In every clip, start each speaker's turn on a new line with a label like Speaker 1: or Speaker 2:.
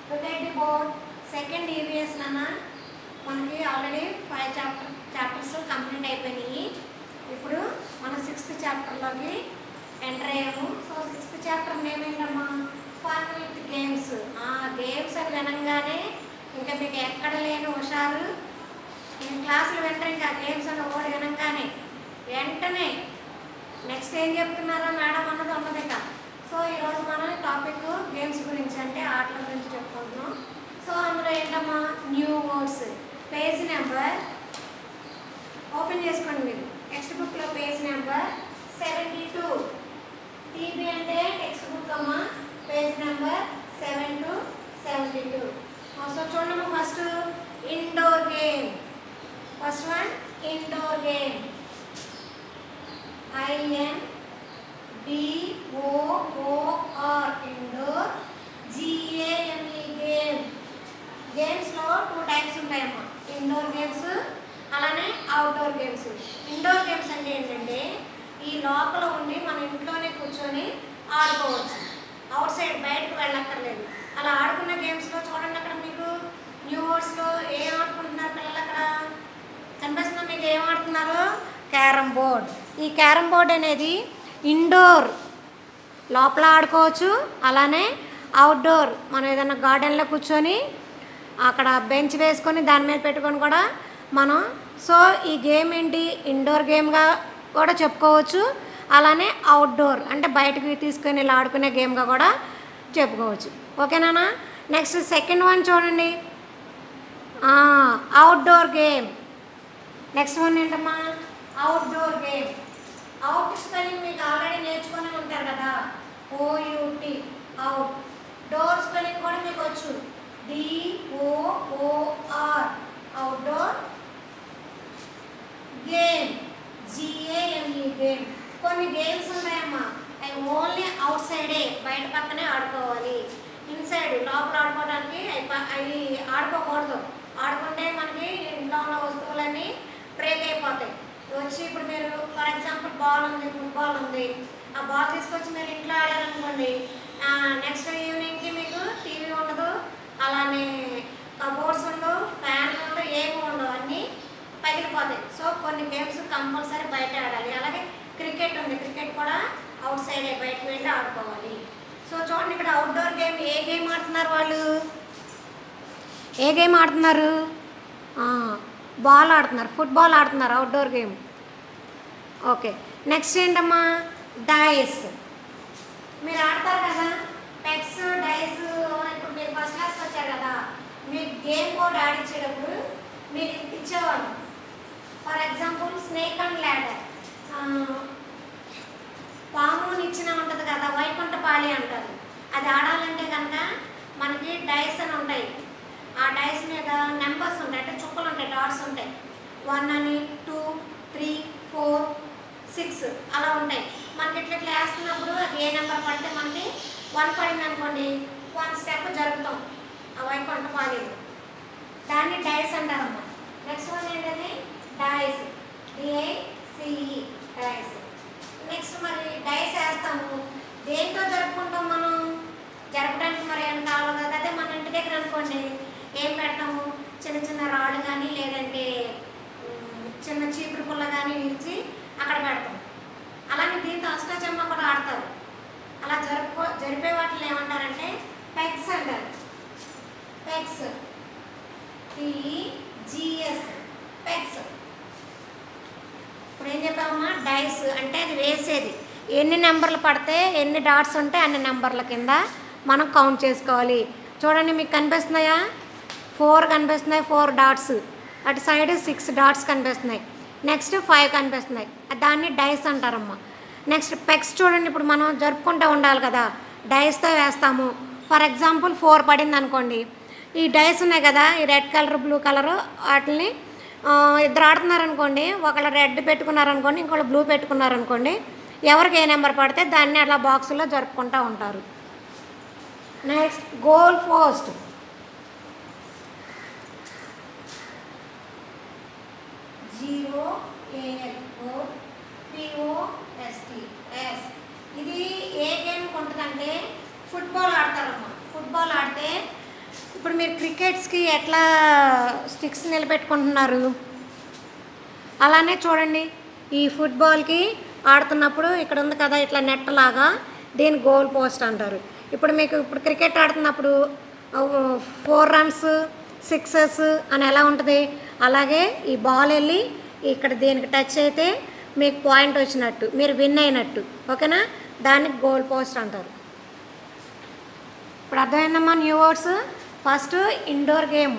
Speaker 1: Look at the board second EVS నాన్న మనకి already five chapter chapters complete అయిపోయినాయి ఇప్పుడు మన సిక్స్త్ చాప్టర్లోకి ఎంటర్ అయ్యాము సో సిక్స్త్ చాప్టర్ నేమ్ ఏంటమ్మా ఫన్ విత్ గేమ్స్ ఆ గేమ్స్ అని వినంగానే ఇంకా మీకు ఎక్కడ లేని హుషారు నేను క్లాసులు వింటారు ఇంకా గేమ్స్ అని ఓడి వినంగానే వెంటనే నెక్స్ట్ ఏం చెప్తున్నారో మేడం అన్నది ఉన్నది ఇక సో ఈరోజు మనం టాపిక్ గేమ్స్ గురించి అంటే ఆటల గురించి చెప్పుకుంటున్నాం సో అందులో ఏంటమ్మా new words page number open చేసుకోండి మీరు టెక్స్ట్ బుక్లో page number seventy two TB అంటే టెక్స్ట్ బుక్ అమ్మా page number seven two seventy two so చూడమ్మా first indoor game first one indoor game IN DOOR indoor GAME game గేమ్స్లో two types ఉంటాయమ్మా indoor games అలానే outdoor games indoor games అంటే ఏంటంటే ఈ లోపల ఉండి మన ఇంట్లోనే కూర్చొని ఆడుకోవచ్చు అవుట్ సైడ్ బయటకు వెళ్ళక్కర్లేదు అలా ఆడుకున్న గేమ్స్లో చూడండి అక్కడ మీకు న్యూ వర్డ్స్లో ఏం ఆడుకుంటున్నారు పిల్లలు అక్కడ కనిపిస్తుందా మీకు ఏం ఆడుతున్నారు క్యారమ్ బోర్డ్ ఈ క్యారమ్ బోర్డ్ అనేది ఇండోర్ లోపల ఆడుకోవచ్చు అలానే అవుట్డోర్ మనం ఏదైనా గార్డెన్లో కూర్చొని అక్కడ బెంచ్ వేసుకొని దాని మీద పెట్టుకొని కూడా మనం సో ఈ గేమ్ ఏంటి ఇండోర్ గేమ్గా కూడా చెప్పుకోవచ్చు అలానే అవుట్డోర్ అంటే బయటకు తీసుకొని ఇలా ఆడుకునే గేమ్గా కూడా చెప్పుకోవచ్చు ఓకేనా నెక్స్ట్ సెకండ్ వన్ చూడండి అవుట్డోర్ గేమ్ నెక్స్ట్ వన్ ఏంటమ్మా అవుట్డోర్ గేమ్ అవుట్ స్పెల్లింగ్ మీకు ఆల్రెడీ నేర్చుకొని ఉంటారు కదా ఓయూటి అవుట్ డోర్ స్పెల్లింగ్ కూడా మీకు వచ్చు DOOR outdoor game GAME game కొన్ని గేమ్స్ ఉన్నాయమ్మా అవి ఓన్లీ అవుట్ సైడే బయట పక్కనే ఆడుకోవాలి ఇన్సైడ్ లోపల ఆడుకోవడానికి అవి ప- అవి ఆడుకోకూడదు ఆడుకుంటే మనకి ఇంట్లో ఉన్న వస్తువులన్నీ బ్రేక్ అయిపోతాయి వచ్చి ఇప్పుడు మీరు ఫర్ ఎగ్జాంపుల్ బాల్ ఉంది ఫుట్బాల్ ఉంది ఆ బాల్ తీసుకొచ్చి మీరు ఇంట్లో ఆడారనుకోండి నెక్స్ట్ ఈవినింగ్కి మీకు టీవీ ఉండదు అలానే కబోర్డ్స్ ఉండవు ఫ్యాన్ ఉండవు ఏమి ఉండవు అన్నీ పగిలిపోతాయి సో కొన్ని గేమ్స్ కంపల్సరీ బయట ఆడాలి అలాగే క్రికెట్ ఉంది క్రికెట్ కూడా అవుట్ సైడే బయటకు వెళ్ళి ఆడుకోవాలి సో చూడండి ఇక్కడ అవుట్డోర్ గేమ్ ఏ గేమ్ ఆడుతున్నారు వాళ్ళు ఏ గేమ్ ఆడుతున్నారు బాల్ ఆడుతున్నారు ఫుట్బాల్ ఆడుతున్నారు అవుట్డోర్ గేమ్ ఓకే నెక్స్ట్ ఏంటమ్మా డైస్ మీరు ఆడతారు కదా పెట్స్ డైస్ ఇప్పుడు మీరు ఫస్ట్ క్లాస్కి వచ్చారు కదా మీకు గేమ్ బోర్డ్ ఆడించేటప్పుడు మీరు ఇంత ఇచ్చేవాళ్ళు for example snake and ladder పాము నిచ్చిన ఉంటుంది కదా వైకుంఠపాళి అంటారు అది ఆడాలంటే కనుక మనకి డైస్ అని ఉంటాయి ఆ డైస్ మీద నెంబర్స్ ఉంటాయి అంటే చుక్కలు ఉంటాయి డాట్స్ ఉంటాయి వన్ అని టూ త్రీ ఫోర్ సిక్స్ అలా ఉంటాయి మనకి ఇట్లా ఇట్లా వేస్తున్నప్పుడు అది ఏ నెంబర్ పడితే మనకి వన్ పడింది అనుకోండి వన్ స్టెప్ జరుగుతాం ఆ వైకుంఠపాళి దాన్ని డైస్ అంటారమ్మా నెక్స్ట్ వన్ ఏంటది డైస్ డిఐసిఈ డైస్ నెక్స్ట్ మరి డైస్ వేస్తాము దేంతో జరుపుకుంటాం మనం జరపడానికి మరి ఏమైనా కావాలి కదా అదే మన ఇంటి దగ్గర అనుకోండి ఏం పెడతాము చిన్న చిన్న రాళ్ళు కానీ లేదంటే ఉమ్, చిన్న చీపురు పుల్ల కానీ విరిచి అక్కడ పెడతాం అలాగే దీంతో అష్టాచమ్మ కూడా ఆడతారు అలా జరుపుకో జరిపే వాటిని ఏమంటారంటే పెగ్స్ అంటారు పెగ్స్ జిఎస్ పెగ్స్ ఇప్పుడు ఏం చెప్పామమ్మా డైస్ అంటే అది వేసేది ఎన్ని నెంబర్లు పడితే ఎన్ని డాట్స్ ఉంటే అన్ని నెంబర్ల కింద మనం కౌంట్ చేసుకోవాలి చూడండి మీకు కనిపిస్తున్నాయా ఫోర్ కనిపిస్తున్నాయి ఫోర్ డాట్స్ అటు సైడ్ సిక్స్ డాట్స్ కనిపిస్తున్నాయి నెక్స్ట్ ఫైవ్ కనిపిస్తున్నాయి దాన్ని డైస్ అంటారమ్మా నెక్స్ట్ పెక్స్ చూడండి ఇప్పుడు మనం జరుపుకుంటూ ఉండాలి కదా డైస్తో వేస్తాము ఫర్ ఎగ్జాంపుల్ ఫోర్ పడింది అనుకోండి ఈ డైస్ ఉన్నాయి కదా ఈ రెడ్ కలర్ బ్లూ కలర్ వాటిని ఆ, ఇద్దరు ఆడుతున్నారు అనుకోండి ఒకళ్ళు రెడ్ పెట్టుకున్నారనుకోండి ఇంకోళ్ళు బ్లూ పెట్టుకున్నారనుకోండి ఎవరికి ఏ నెంబర్ పడితే దాన్ని అట్లా బాక్సులో జరుపుకుంటూ ఉంటారు next goal post GO AL for POST S ఇది ఏ గేమ్ ఉంటుందంటే ఫుట్బాల్ ఆడతారమ్మా ఫుట్బాల్ ఆడితే మీరు క్రికెట్స్కి ఎట్లా స్టిక్స్ నిలబెట్టుకుంటున్నారు అలానే చూడండి ఈ ఫుట్బాల్కి ఆడుతున్నప్పుడు ఇక్కడ ఉంది కదా ఇట్లా నెట్ లాగా దీని గోల్ పోస్ట్ అంటారు ఇప్పుడు మీకు ఇప్పుడు క్రికెట్ ఆడుతున్నప్పుడు ఫోర్ రన్స్ సిక్సెస్ అని ఎలా ఉంటుంది అలాగే ఈ బాల్ వెళ్ళి ఇక్కడ దీనికి టచ్ అయితే మీకు పాయింట్ వచ్చినట్టు మీరు విన్ అయినట్టు ఓకేనా దానికి గోల్ పోస్ట్ అంటారు ఇప్పుడు అర్థమైందమ్మా new words first indoor game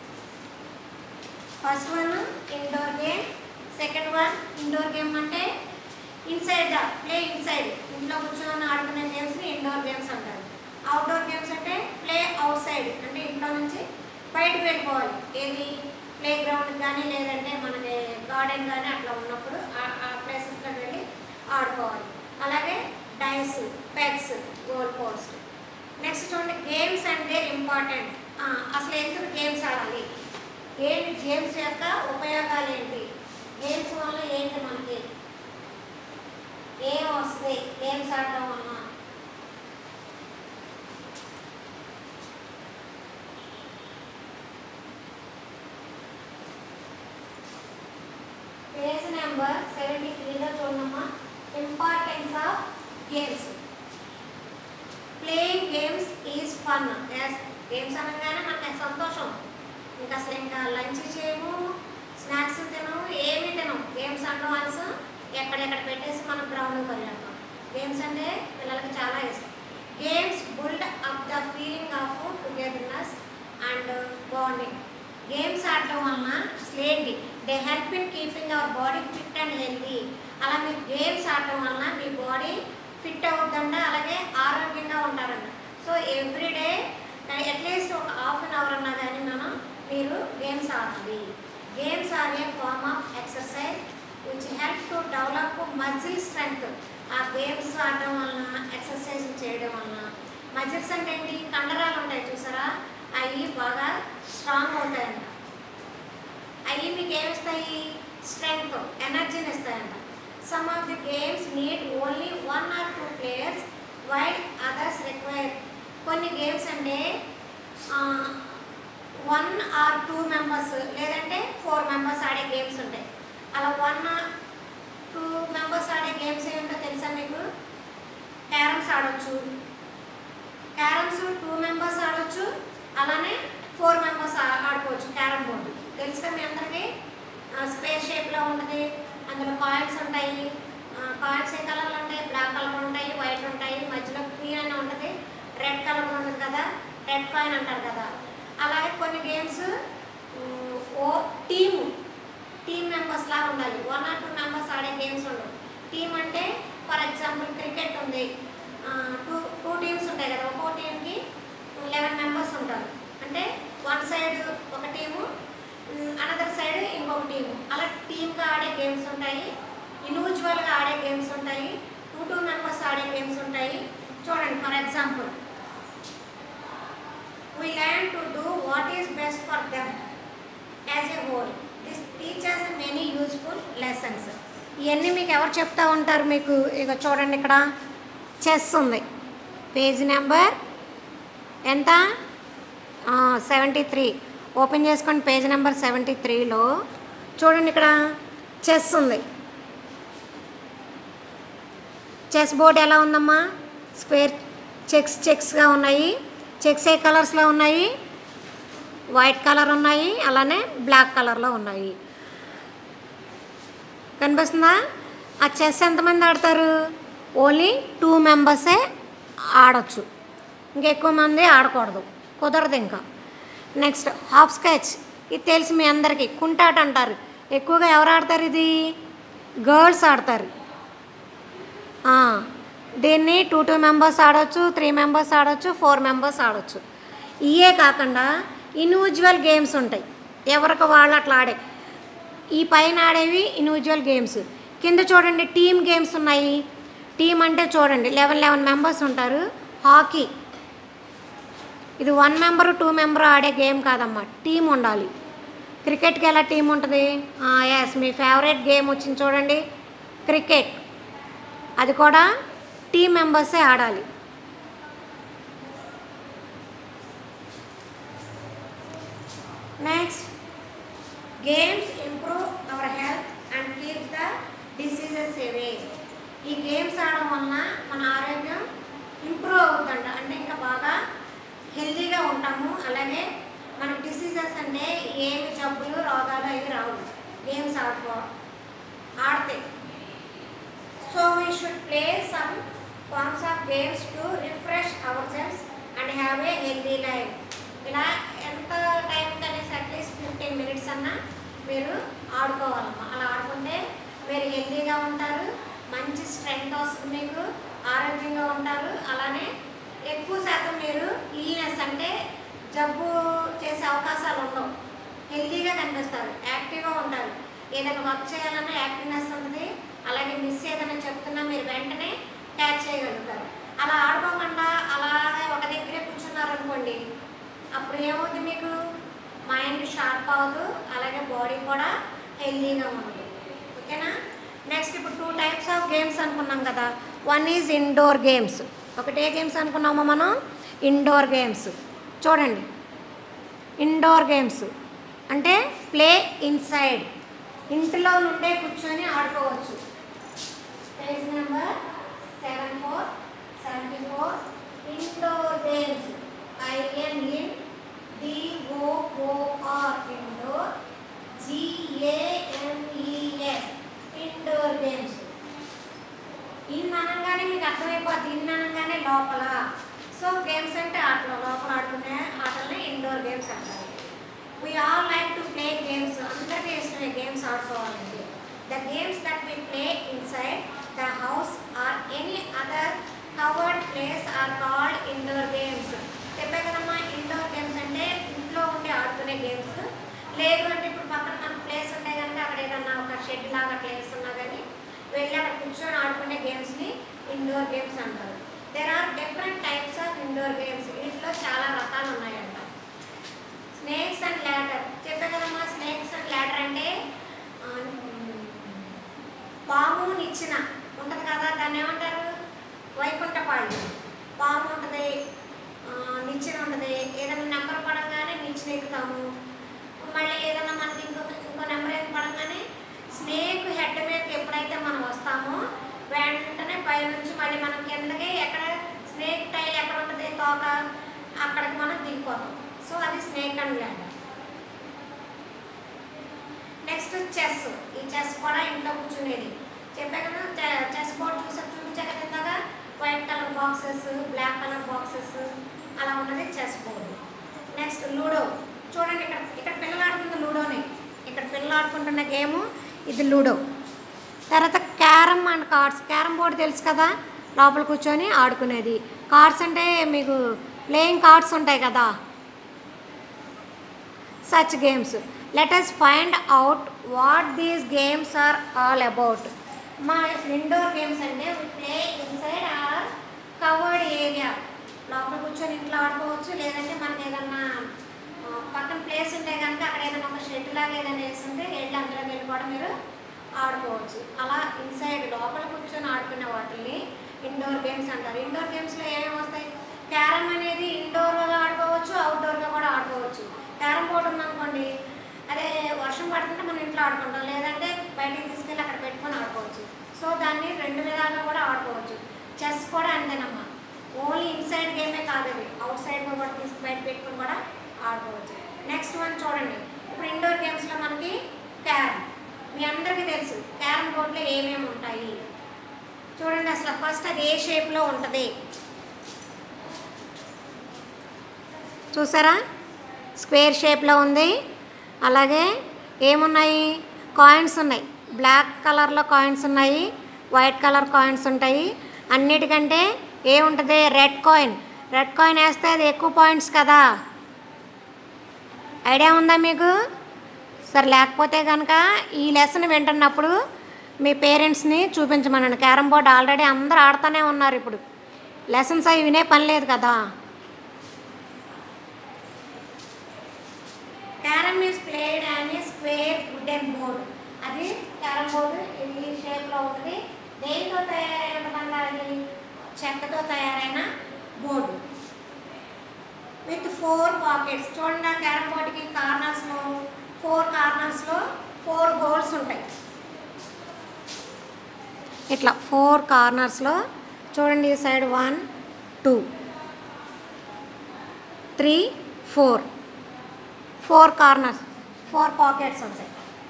Speaker 1: first one indoor game second one indoor game అంటే ఇన్సైడ్ ద ప్లే ఇన్సైడ్ ఇంట్లో కూర్చొని ఆడుకునే గేమ్స్ని ఇండోర్ గేమ్స్ అంటారు అవుట్డోర్ గేమ్స్ అంటే ప్లే అవుట్ సైడ్ అంటే ఇంట్లో నుంచి బయటకు వెళ్ళిపోవాలి ఏది ప్లే గ్రౌండ్ కానీ లేదంటే మనకి గార్డెన్ కానీ అట్లా ఉన్నప్పుడు ఆ- ఆ ప్లేసెస్లోకి వెళ్ళి ఆడుకోవాలి అలాగే dice pegs goal post next చూడండి గేమ్స్ అండ్ దేర్ ఇంపార్టెంట్ అసలు ఎందుకు గేమ్స్ ఆడాలి ఏంటి గేమ్స్ యొక్క ఉపయోగాలు ఏంటి గేమ్స్ వల్ల ఏంటి మనకి ఏం వస్తాయి గేమ్స్ ఆడటం వల్ల పేజ్ నెంబర్ సెవెంటీ త్రీలో చూడమ్మా importance of games playing games is fun games అనగానే మనకి సంతోషం ఇంకా అసలు ఇంకా లంచ్ చేయము స్నాక్స్ తినము ఏమీ తినము గేమ్స్ ఆడడం వలస ఎక్కడెక్కడ పెట్టేసి మనం గ్రౌండ్కి పరిగెడతాం గేమ్స్ అంటే పిల్లలకి చాలా ఇష్టం games build up the feeling of togetherness and bonding games ఆడటం వలన అసలు ఏంటి they help in keeping our body fit and healthy అలా మీరు గేమ్స్ ఆడటం వలన మీ బాడీ ఫిట్ అవుతుందంట అలాగే ఆరోగ్యంగా ఉంటారంట సో ఎవ్రీడే అట్లీస్ట్ ఒక హాఫ్ అన్ అవర్ అన్నా కానీ మనం మీరు గేమ్స్ ఆడాలి games are a form of exercise which help to develop muscle strength ఆ గేమ్స్ ఆడడం వలన ఎక్సర్సైజ్ చేయడం వలన మజిల్స్ అంటే ఏంటి కండరాలు ఉంటాయి చూసారా అవి బాగా స్ట్రాంగ్ ఉంటాయంట అవి మీకు ఏమిస్తాయి స్ట్రెంగ్త్ ఎనర్జీని ఇస్తాయంట some of the games need only one or two players while others require కొన్ని గేమ్స్ అంటే వన్ ఆర్ టూ మెంబర్స్ లేదంటే ఫోర్ మెంబర్స్ ఆడే గేమ్స్ ఉంటాయి అలా వన్ టూ మెంబర్స్ ఆడే గేమ్స్ ఏమిటో తెలుసా మీకు క్యారమ్స్ ఆడొచ్చు క్యారమ్స్ టూ మెంబర్స్ ఆడొచ్చు అలానే ఫోర్ మెంబర్స్ ఆడుకోవచ్చు క్యారమ్ బోర్డు తెలుసుగా మీ అందరికీ స్పేస్ షేప్లో ఉంటుంది అందులో కాయిన్స్ ఉంటాయి కాయిన్స్ ఏ కలర్లు ఉంటాయి బ్లాక్ కలర్ ఉంటాయి వైట్ ఉంటాయి మధ్యలో గ్రీన్ అని ఉంటుంది రెడ్ కలర్ ఉంటుంది కదా రెడ్ కాయిన్ అంటారు కదా అలాగే కొన్ని గేమ్స్ ఓ టీము టీమ్ మెంబర్స్ లాగా ఉండాలి వన్ ఆర్ టూ మెంబర్స్ ఆడే గేమ్స్ ఉండవు టీమ్ అంటే ఫర్ ఎగ్జాంపుల్ క్రికెట్ ఉంది టూ టూ టీమ్స్ ఉంటాయి కదా ఒక్కో టీంకి లెవెన్ మెంబర్స్ ఉంటారు అంటే వన్ సైడ్ ఒక టీము అనదర్ సైడ్ ఇంకొక టీము అలా టీమ్గా ఆడే గేమ్స్ ఉంటాయి ఇండివిజువల్గా ఆడే గేమ్స్ ఉంటాయి టూ టూ మెంబర్స్ ఆడే గేమ్స్ ఉంటాయి చూడండి for example we learn to do what is best for them as a whole. This teaches many useful lessons. ఇవన్నీ మీకు ఎవరు చెప్తా ఉంటారు మీకు ఇక చూడండి ఇక్కడ చెస్ ఉంది పేజ్ నెంబర్ ఎంత సెవెంటీ త్రీ ఓపెన్ చేసుకోండి పేజ్ నెంబర్ సెవెంటీ త్రీలో చూడండి ఇక్కడ చెస్ ఉంది చెస్ బోర్డ్ ఎలా ఉందమ్మా స్క్వేర్ చెక్స్ చెక్స్గా ఉన్నాయి చెక్స్ ఏ కలర్స్లో ఉన్నాయి వైట్ కలర్ ఉన్నాయి అలానే బ్లాక్ కలర్లో ఉన్నాయి కనిపిస్తుందా ఆ చెస్ ఎంతమంది ఆడతారు ఓన్లీ టూ మెంబర్సే ఆడొచ్చు ఇంకెక్కువ మంది ఆడకూడదు కుదరదు ఇంకా నెక్స్ట్ హాఫ్ స్కెచ్ ఇది తెలిసి మీ అందరికీ కుంటాట అంటారు ఎక్కువగా ఎవరు ఆడతారు ఇది గర్ల్స్ ఆడతారు ఆ, దీన్ని టూ టూ మెంబర్స్ ఆడొచ్చు త్రీ మెంబర్స్ ఆడొచ్చు ఫోర్ మెంబర్స్ ఆడొచ్చు ఇవే కాకుండా ఇండివిజువల్ గేమ్స్ ఉంటాయి ఎవరికి వాళ్ళు అట్లా ఆడే ఈ పైన ఆడేవి ఇండివిజువల్ గేమ్స్ కింద చూడండి టీమ్ గేమ్స్ ఉన్నాయి టీం అంటే చూడండి లెవెన్ లెవెన్ మెంబర్స్ ఉంటారు హాకీ ఇది వన్ మెంబర్ టూ మెంబర్ ఆడే గేమ్ కాదమ్మా టీం ఉండాలి క్రికెట్కి ఎలా టీం ఉంటుంది ఎస్ మీ ఫేవరెట్ గేమ్ వచ్చింది చూడండి క్రికెట్ అది కూడా టీం మెంబర్సే ఆడాలి next games improve our health and keep the diseases away ఈ గేమ్స్ ఆడడం వలన మన ఆరోగ్యం ఇంప్రూవ్ అవుతుందంట అంటే ఇంకా బాగా హెల్తీగా ఉంటాము అలాగే మనకు డిసీజెస్ అంటే ఏమి జబ్బులు రోగాలు అవి రావు గేమ్స్ ఆడుకో ఆడితే so we should play some forms of games to refresh our cells and have a healthy life ఇలా ఎంత టైం కనేసి అట్లీస్ట్ ఫిఫ్టీన్ మినిట్స్ అన్నా మీరు ఆడుకోవాలమ్మా అలా ఆడుకుంటే మీరు హెల్దీగా ఉంటారు మంచి స్ట్రెంగ్త్ వస్తుంది మీకు ఆరోగ్యంగా ఉంటారు అలానే ఎక్కువ శాతం మీరు ఇల్నెస్ అంటే జబ్బు చేసే అవకాశాలు ఉండవు హెల్దీగా కనిపిస్తారు యాక్టివ్గా ఉంటారు ఏదైనా వర్క్ చేయాలన్నా యాక్టివ్నెస్ ఉంటుంది అలాగే మిస్ ఏదైనా చెప్తున్నా మీరు వెంటనే క్యాచ్ చేయగలుగుతారు అలా ఆడుకోకుండా అలాగే ఒక దగ్గరే కూర్చున్నారనుకోండి అప్పుడు ఏమవుతుంది మీకు మైండ్ షార్ప్ అవ్వదు అలాగే బాడీ కూడా హెల్దీగా ఉండదు ఓకేనా నెక్స్ట్ ఇప్పుడు టూ టైప్స్ ఆఫ్ గేమ్స్ అనుకున్నాం కదా వన్ ఈజ్ ఇండోర్ గేమ్స్ ఒకటి ఏ గేమ్స్ అనుకున్నామో మనం ఇండోర్ గేమ్స్ చూడండి ఇండోర్ గేమ్స్ అంటే ప్లే ఇన్సైడ్ ఇంటిలో నుండే కూర్చొని ఆడుకోవచ్చు page number seven four seventy four indoor games IN in DOOR indoor GAMES indoor games in అనగానే మీకు అర్థమైపోద్ది ఇన్ అనగానే లోపల సో గేమ్స్ అంటే ఆటలు లోపల ఆడుకునే ఆటలనే ఇండోర్ గేమ్స్ అంటారు we all like to play games అందరికీ ఇష్టమే గేమ్స్ ఆడుకోవాలండి the games that we play inside the house or any other covered place are called indoor games చెప్పే కదమ్మా ఇండోర్ గేమ్స్ అంటే ఇంట్లో ఉండి ఆడుకునే గేమ్స్ లేదు అంటే ఇప్పుడు పక్కన మనకు ప్లేస్ ఉంటే కనుక అక్కడ ఏదన్నా ఒక షెడ్ లాగా ప్లేస్ ఉన్నా కానీ వెళ్ళి అక్కడ కూర్చొని ఆడుకునే గేమ్స్ని ఇండోర్ గేమ్స్ అంటారు there are different types of indoor games వీటిలో చాలా రకాలు ఉన్నాయంట స్నేక్స్ అండ్ ల్యాడర్ చెప్పే కదమ్మా స్నేక్స్ అండ్ ల్యాడర్ అంటే ఆ, పాము నిచ్చిన ఉంటుంది కదా దాన్ని ఏమంటారు వైకుంఠపాళి పాము ఉంటుంది ఆ, నిచ్చెన ఉంటుంది ఏదైనా నెంబర్ పడంగానే నిచ్చెన ఎక్కుతాము మళ్ళీ ఏదైనా మనకి ఇంకో ఇంకో నెంబర్ ఏం పడంగానే స్నేక్ హెడ్ మీదకి ఎప్పుడైతే మనం వస్తామో వెంటనే పైనుంచి మళ్ళీ మనం కిందకి ఎక్కడ స్నేక్ టైల్ ఎక్కడ ఉంటుంది తోక అక్కడికి మనం దిగిపోతాం సో అది snake and ladder next chess ఈ చెస్ కూడా ఇంట్లో కూర్చునేది చెప్పా కదా చె- చెస్ బోర్డ్ చూసా చూపించా కదా ఇందాక white colour boxes black colour boxes అలా ఉన్నది చెస్ బోర్డు నెక్స్ట్ లూడో చూడండి ఇక్కడ ఇక్కడ పిల్లలు ఆడుతుంది లూడోని ఇక్కడ పిల్లలు ఆడుకుంటున్న గేము ఇది లూడో తర్వాత carrom and cards carrom board తెలుసు కదా లోపల కూర్చొని ఆడుకునేది కార్డ్స్ అంటే మీకు ప్లేయింగ్ కార్డ్స్ ఉంటాయి కదా such games let us find out what these games are all about మా ఇండోర్ గేమ్స్ అంటే play inside or covered area లోపల కూర్చొని ఇంట్లో ఆడుకోవచ్చు లేదంటే మనకి ఏదన్నా ఆ, పక్కన ప్లేస్ ఉంటే కనుక అక్కడ ఏదైనా ఒక షెడ్ లాగా ఏదైనా వేసి ఉంటే వెళ్ళి అందులోకి వెళ్ళి కూడా మీరు ఆడుకోవచ్చు అలా ఇన్సైడ్ లోపల కూర్చొని ఆడుకునే వాటిని ఇండోర్ గేమ్స్ అంటారు ఇండోర్ గేమ్స్లో ఏమేమి వస్తాయి క్యారమ్ అనేది ఇండోర్గా ఆడుకోవచ్చు అవుట్డోర్గా కూడా ఆడుకోవచ్చు క్యారమ్ బోర్డు ఉందనుకోండి అదే వర్షం పడుతుంటే మనం ఇంట్లో ఆడుకుంటాం లేదంటే బయటికి తీసుకెళ్ళి అక్కడ పెట్టుకొని ఆడుకోవచ్చు సో దాన్ని రెండు విధాలుగా కూడా ఆడుకోవచ్చు చెస్ కూడా అంతేనమ్మా ఓన్లీ ఇన్సైడ్ గేమే కాదు అది అవుట్ సైడ్గా కూడా తీసి బయట పెట్టుకొని కూడా ఆడుకోవచ్చు నెక్స్ట్ వన్ చూడండి ఇప్పుడు ఇండోర్ గేమ్స్లో మనకి క్యారమ్ మీ అందరికీ తెలుసు క్యారమ్ బోర్డులో ఏమేమి ఉంటాయి చూడండి అసలు ఫస్ట్ అది ఏ షేప్లో ఉంటుంది చూసారా స్క్వేర్ షేప్లో ఉంది అలాగే ఏమున్నాయి కాయిన్స్ ఉన్నాయి బ్లాక్ కలర్లో కాయిన్స్ ఉన్నాయి వైట్ కలర్ కాయిన్స్ ఉంటాయి అన్నిటికంటే ఏముంటుంది రెడ్ కాయిన్ రెడ్ కాయిన్ వేస్తే అది ఎక్కువ పాయింట్స్ కదా ఐడియా ఉందా మీకు సరే లేకపోతే కనుక ఈ లెసన్ వింటున్నప్పుడు మీ పేరెంట్స్ని చూపించమనండి క్యారమ్ బోర్డ్ ఆల్రెడీ అందరూ ఆడుతూనే ఉన్నారు ఇప్పుడు లెసన్స్ అవి వినే పని లేదు కదా క్యారమ్ ఈస్ ప్లేడ్ అని స్క్వేర్ వుడెన్ బోర్డ్ అది క్యారమ్ బోర్డు ఈ షేప్లో ఉంటుంది దేనితో తయారైన అది చెక్కతో తయారైన బోర్డు విత్ ఫోర్ పాకెట్స్ చూడండి ఆ క్యారమ్ బోర్డ్కి కార్నర్స్లో ఫోర్ కార్నర్స్లో ఫోర్ హోల్స్ ఉంటాయి ఇట్లా ఫోర్ కార్నర్స్లో చూడండి ఈ side one two three four four corners four pockets ఉంటాయి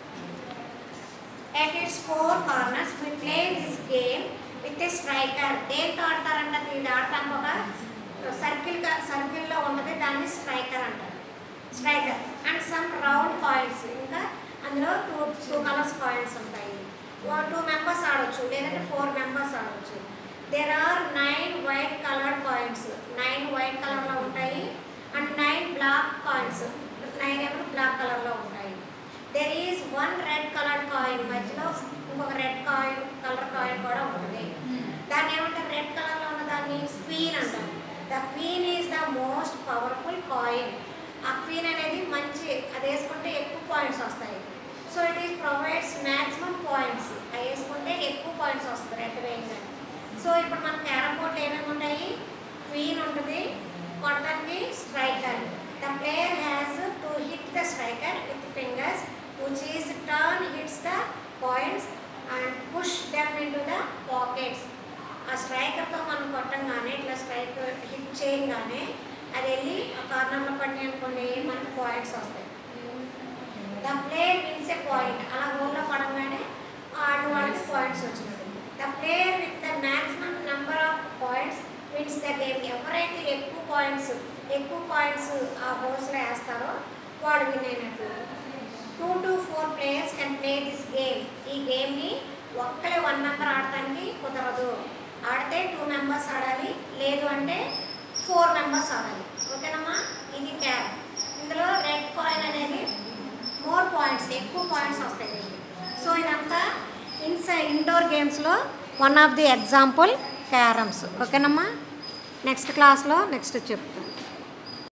Speaker 1: at its four corners we play this game with a striker దేంతో ఆడతారంట ఇది ఆడటానికి ఒక సర్కిల్ సర్కిల్లో ఉంటుంది దాన్ని స్ట్రైకర్ అంటారు striker and some round coins ఇంకా అందులో టూ టూ కలర్స్ కాయిన్స్ ఉంటాయి టూ మెంబర్స్ ఆడొచ్చు లేదంటే ఫోర్ మెంబర్స్ ఆడొచ్చు there are nine white colour coins nine white కలర్లో ఉంటాయి and nine black coins nine ఏమో బ్లాక్ కలర్లో ఉంటాయి there is one red colour coin మధ్యలో ఇంకొక రెడ్ కాయిన్ కలర్ కాయిన్ కూడా ఉంటుంది దాన్ని ఏమంటారు రెడ్ కలర్లో ఉన్న దాన్ని క్వీన్ అంటారు the queen is the most powerful coin ఆ క్వీన్ అనేది మంచి అది వేసుకుంటే ఎక్కువ పాయింట్స్ వస్తాయి so it is provides maximum points అవి వేసుకుంటే ఎక్కువ పాయింట్స్ వస్తుంది రెడ్ వేయంగా సో ఇప్పుడు మన క్యారమ్ బోర్డ్లో ఏమేమి ఉంటాయి క్వీన్ ఉంటుంది కొట్టడానికి striker the player has to hit the striker with fingers which is turn hits the points and push them in to the pockets ఆ స్ట్రైకర్తో మనం కొట్టంగానే ఇట్లా స్ట్రైక్ హిట్ చేయంగానే అది వెళ్ళి ఆ కార్నర్లో పడినాయి అనుకోండి మనకు పాయింట్స్ వస్తాయి the player wins a point అలా గోల్లో పడంగానే ఆడిన వాళ్ళకి పాయింట్స్ వచ్చినది the player with the maximum number of points wins the game ఎవరైతే ఎక్కువ పాయింట్స్ ఎక్కువ పాయింట్స్ ఆ హోల్స్లో వేస్తారో వాడు విన్ అయినట్టు two to four players can play this game ఈ గేమ్ని ఒక్కలే వన్ మెంబర్ ఆడటానికి కుదరదు ఆడితే టూ మెంబర్స్ ఆడాలి లేదు అంటే ఫోర్ మెంబర్స్ ఆడాలి ఓకేనమ్మా ఇది క్యార్ ఇందులో రెడ్ కాయిన్ అనేది మోర్ పాయింట్స్ ఎక్కువ పాయింట్స్ వస్తాయి దీనికి సో ఇదంతా ఇన్సైడ్ ఇండోర్ గేమ్స్లో one of the example carroms ఓకేనమ్మా నెక్స్ట్ క్లాస్లో నెక్స్ట్ చెప్తాను